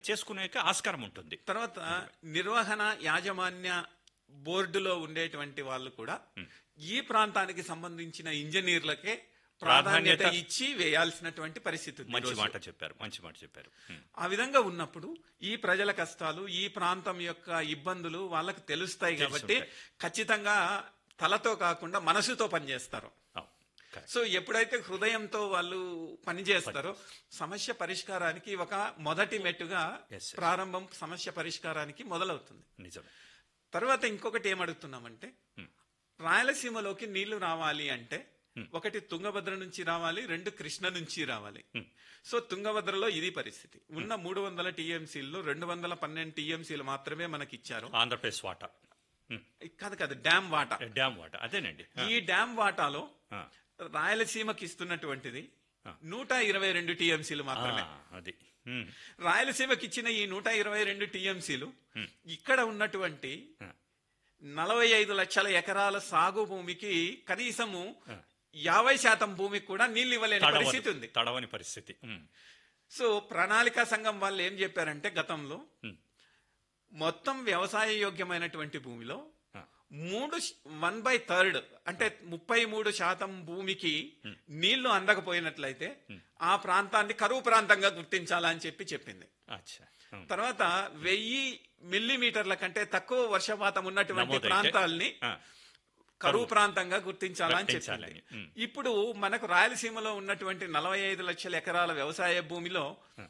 చేసుకునే ఆస్కారం ఉంటుంది తర్వాత నిర్వహణ యాజమాన్య బోర్డులో ఉండేటువంటి వాళ్ళు కూడా ఈ ప్రాంతానికి సంబంధించిన ఇంజనీర్లకే ప్రాధాన్యత ప్రాధాన్యత ఇచ్చి వేయాల్సినటువంటి పరిస్థితి ఉంది మంచి ఈరోజు. మాట చెప్పారు మంచి మాట చెప్పారు ఉమ్. ఆ విధంగా ఉన్నప్పుడు ఈ ప్రజల కష్టాలు ఈ ప్రాంతం యొక్క ఇబ్బందులు వాళ్ళకు తెలుస్తాయి కాబట్టి ఖచ్చితంగా తలతో కాకుండా మనసుతో పనిచేస్తారు అవును. కరెక్ట్. సో ఎప్పుడైతే హృదయంతో వాళ్ళు పనిచేస్తారో సమస్య పరిష్కారానికి ఒక మొదటి మెట్టుగా Yes, yes. ప్రారంభం సమస్య పరిష్కారానికి మొదలవుతుంది నిజమే తర్వాత ఇంకొకటి ఏమడుగుతున్నామంటే రాయలసీమలోకి నీళ్లు రావాలి అంటే ఒకటి తుంగభద్ర నుంచి రావాలి రెండు కృష్ణ నుంచి రావాలి సో తుంగభద్రలో ఇది పరిస్థితి ఉన్న మూడు వందల టీఎంసీల్లో రెండు వందల పన్నెండు టీఎంసీలు మాత్రమే మనకి ఇచ్చారు ఆంధ్రప్రదేశ్ వాటా ఉమ్. కాదు కాదు డ్యామ్ వాటా డ్యామ్ వాటా అదేనండి ఈ డ్యామ్ వాటాలో ఆ. రాయలసీమకి ఇస్తున్నటువంటిది నూట ఇరవై రెండు టీఎంసీలు మాత్రమే ఆ, అది ఉమ్. రాయలసీమకి ఇచ్చిన ఈ నూట ఇరవై రెండు టీఎంసీలు ఇక్కడ ఉన్నటువంటి ఆ. నలభై ఐదు లక్షల ఎకరాల సాగు భూమికి కనీసము యాభై శాతం భూమికి కూడా నీళ్లు ఇవ్వలేని తడవదు. పరిస్థితి ఉంది తడవని పరిస్థితి ఉమ్. సో ప్రణాళికా సంఘం వాళ్ళు ఏం చెప్పారంటే గతంలో ఉమ్. మొత్తం వ్యవసాయ యోగ్యమైనటువంటి భూమిలో ఆ. మూడు వన్ బై థర్డ్ అంటే ముప్పై మూడు శాతం భూమికి నీళ్లు అందకపోయినట్లయితే ఆ ప్రాంతాన్ని కరువు ప్రాంతంగా గుర్తించాలని చెప్పి చెప్పింది అచ్చా ఉమ్. తర్వాత వెయ్యి మిల్లీమీటర్ల కంటే తక్కువ వర్షపాతం ఉన్నటువంటి నమోదైతే, ప్రాంతాల్ని ఆ, కరువు ప్రాంతంగా గుర్తించాలని గుర్తించాలని, చెప్పింది ఉమ్. ఇప్పుడు మనకు రాయలసీమలో ఉన్నటువంటి నలభై ఐదు లక్షల ఎకరాల వ్యవసాయ భూమిలో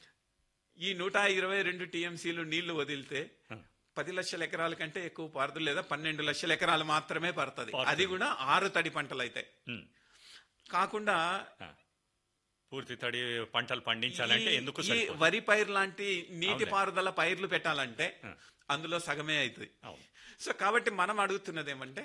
ఈ నూట ఇరవై రెండు టీఎంసీలు నీళ్లు వదిలితే పది లక్షల ఎకరాల కంటే ఎక్కువ పారదు లేదా పన్నెండు లక్షల ఎకరాలు మాత్రమే పడుతుంది పడుతుంది. అది కూడా ఆరు తడి పంటలు అయితే ఉమ్. కాకుండా ఆ. పూర్తి తడి పంటలు పండించాలంటే ఈ- ఎందుకు ఈ సరిపోదు వరి పైరు లాంటి నీటి అవునులే. పారుదల పైర్లు పెట్టాలంటే అందులో సగమే అవుతుంది అవును సో కాబట్టి మనం అడుగుతున్నది ఏమంటే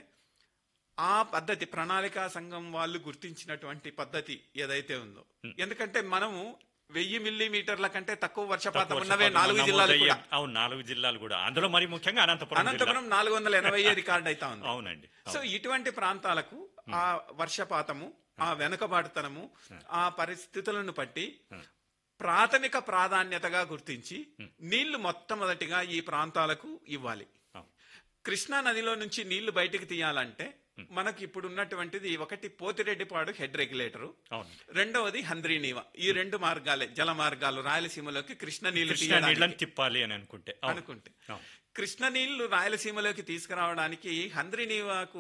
ఆ పద్ధతి ప్రణాళికా సంఘం వాళ్ళు గుర్తించినటువంటి పద్ధతి ఏదైతే ఉందో ఎందుకంటే మనము వెయ్యి మిల్లీమీటర్ల కంటే తక్కువ వర్షపాతం తక్కువ ఉన్నవే వర్షపాతం నాలుగు జిల్లాలు నమోదయ్యే- కూడా అవును నాలుగు జిల్లాలు కూడా అందులో మరి ముఖ్యంగా అనంతపురం జిల్లా. అనంతపురం నాలుగు వందల ఎనభై రికార్డ్ అవుతా ఉంది అవునండి సో ఇటువంటి ప్రాంతాలకు ఆ వర్షపాతము ఆ వెనుకబాటుతనము ఆ పరిస్థితులను బట్టి ప్రాథమిక ప్రాధాన్యతగా గుర్తించి నీళ్లు మొట్టమొదటిగా ఈ ప్రాంతాలకు ఇవ్వాలి అవును. కృష్ణా నదిలో నుంచి నీళ్లు బయటికి తీయాలంటే మనకి ఇప్పుడు ఉన్నటువంటిది ఒకటి పోతిరెడ్డిపాడు హెడ్ రెగ్యులేటరు అవును రెండవది హంద్రీనీవ ఈ రెండు మార్గాలే జల మార్గాలు రాయలసీమలోకి కృష్ణ నీళ్లు కృష్ణా తీయడానికి నీళ్ళని తిప్పాలి అని అనుకుంటే అవును. అనుకుంటే అవును. కృష్ణ నీళ్లు రాయలసీమలోకి తీసుకురావడానికి హంద్రీనీవాకు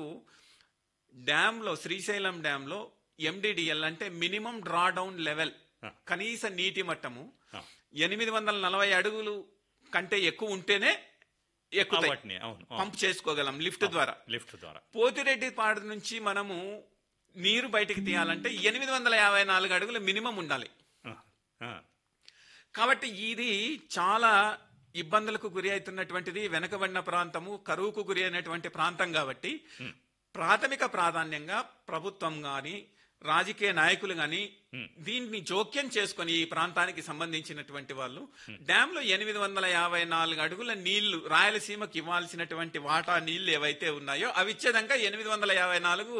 డ్యామ్ లో శ్రీశైలం డ్యామ్ లో ఎండిడిఎల్ అంటే మినిమం డ్రా డౌన్ లెవెల్ ఆ. కనీస నీటి మట్టము ఆ. ఎనిమిది వందల నలభై అడుగులు కంటే ఎక్కువ ఉంటేనే ఎక్కుతాయి వాటిని అవును అవును. పంప్ చేసుకోగలం లిఫ్ట్ ద్వారా లిఫ్ట్ ద్వారా పోతిరెడ్డిపాడు నుంచి మనము నీరు బయటికి తీయాలంటే ఎనిమిది వందల యాభై నాలుగు అడుగులు మినిమం ఉండాలి ఆ, ఆ, కాబట్టి ఇది చాలా ఇబ్బందులకు గురి అవుతున్నటువంటిది వెనకబడిన ప్రాంతము కరువుకు గురి అయినటువంటి ప్రాంతం కాబట్టి ప్రాథమిక ప్రాధాన్యంగా ప్రభుత్వం గాని రాజకీయ నాయకులు గాని దీన్ని జోక్యం చేసుకొని ఈ ప్రాంతానికి సంబంధించినటువంటి వాళ్ళు డ్యామ్ లో ఎనిమిది వందల యాభై నాలుగు అడుగుల నీళ్లు రాయలసీమకి ఇవ్వాల్సినటువంటి వాటా నీళ్లు ఏవైతే ఉన్నాయో అవి ఇచ్చేదాకా ఎనిమిది వందల యాభై నాలుగు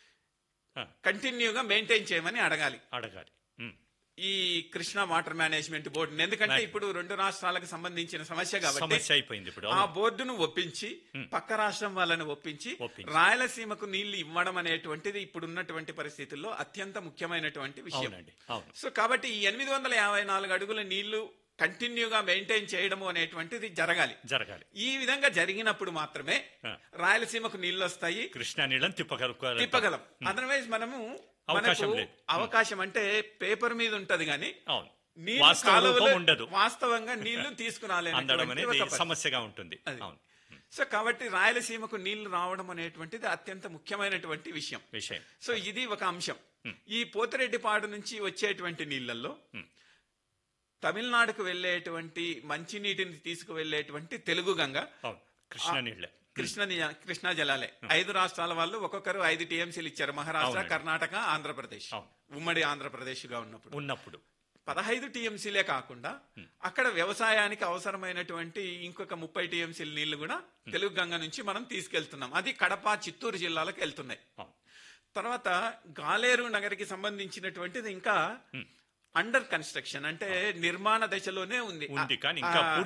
ఆ, కంటిన్యూగా మెయింటైన్ చేయమని అడగాలి అడగాలి ఉమ్, ఈ కృష్ణా వాటర్ మేనేజ్మెంట్ బోర్డు ఎందుకంటే ఇప్పుడు రెండు రాష్ట్రాలకు సంబంధించిన సమస్య కాబట్టి సమస్య అయిపోయింది ఇప్పుడు ఆ అవును. బోర్డును ఒప్పించి పక్క రాష్ట్రం వాళ్ళని ఒప్పించి ఒప్పించి. రాయలసీమకు నీళ్లు ఇవ్వడం అనేటువంటిది ఇప్పుడు ఉన్నటువంటి పరిస్థితుల్లో అత్యంత ముఖ్యమైనటువంటి విషయం అవునండి అవును సో కాబట్టి ఈ ఎనిమిది వందల యాభై నాలుగు అడుగుల నీళ్లు కంటిన్యూగా మెయింటైన్ చేయడము అనేటువంటిది జరగాలి జరగాలి ఈ విధంగా జరిగినప్పుడు మాత్రమే ఆ. రాయలసీమకు నీళ్లు వస్తాయి కృష్ణా నీళ్ళని తిప్పగలుగుతారు తిప్పగలం అదర్వైజ్ మనము అవకాశం మనకు లేదు. అవకాశం అంటే పేపర్ మీద ఉంటది కానీ అవును నీళ్లు వాస్తవ కాలువలో రూపం ఉండదు వాస్తవంగా నీళ్లు అందడం తీసుకురాలేనటువంటి అనేది ఒక పరిస్థితి. సమస్యగా ఉంటుంది అది. అవును సో కాబట్టి రాయలసీమకు నీళ్లు రావడం అనేటువంటిది అత్యంత ముఖ్యమైనటువంటి విషయం విషయం సో ఇది ఒక అంశం ఈ పోతిరెడ్డిపాడు నుంచి వచ్చేటువంటి నీళ్లలో తమిళనాడుకు వెళ్ళేటువంటి మంచినీటిని తీసుకువెళ్ళేటువంటి తెలుగు గంగ అవును కృష్ణా నీళ్ళే కృష్ణ ని- కృష్ణా జలాలే ఐదు రాష్ట్రాల వాళ్ళు ఒక్కొక్కరు ఐదు టీఎంసీలు ఇచ్చారు మహారాష్ట్ర అవునండి. కర్ణాటక ఆంధ్రప్రదేశ్ అవును. ఉమ్మడి ఆంధ్రప్రదేశ్ గా ఉన్నప్పుడు ఉన్నప్పుడు పదహైదు టీఎంసీలే కాకుండా అక్కడ వ్యవసాయానికి అవసరమైనటువంటి ఇంకొక ముప్పై టీఎంసీల నీళ్లు కూడా తెలుగు గంగ నుంచి మనం తీసుకెళ్తున్నాం అది కడప చిత్తూరు జిల్లాలకు వెళ్తున్నాయి అవును తర్వాత గాలేరు నగరికి సంబంధించినటువంటిది ఇంకా అండర్ కన్స్ట్రక్షన్ అంటే నిర్మాణ దశలోనే ఉంది ఉంది కానీ ఇంకా ఆ,